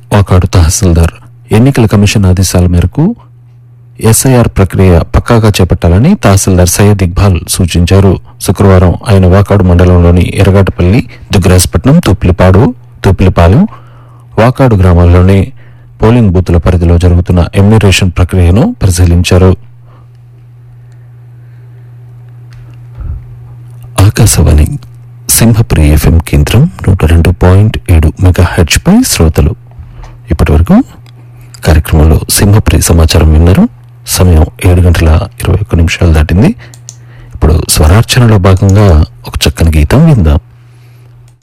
వాకాడు తహసీల్దార్ ఎన్నికల కమిషన్ ఆదేశాల మేరకు ఎస్ఐఆర్ ప్రక్రియ పక్కాగా చేపట్టాలని తహసీల్దార్ సయ్యద్ ఇక్బాల్ సూచించారు శుక్రవారం ఆయన వాకాడు మండలంలోని ఎర్రగాటపల్లి దుగ్గరాజపట్నం తూప్లిపాడు తూప్లిపాలెం వాకాడు గ్రామాల్లోని పోలింగ్ బూతుల పరిధిలో జరుగుతున్న ఎమ్యునరేషన్ ప్రక్రియను పరిశీలించారు ఆకాశవాణి సింహపురి ఎఫ్ఎం కేంద్రం నూట రెండు పాయింట్ ఏడు మెగా పై శ్రోతలు ఇప్పటివరకు కార్యక్రమంలో సింహపురి సమాచారం విన్నారు సమయం ఏడు గంటల ఇరవై ఒక్క నిమిషాలు దాటింది ఇప్పుడు స్వరార్చనలో భాగంగా ఒక చక్కని గీతం విందాం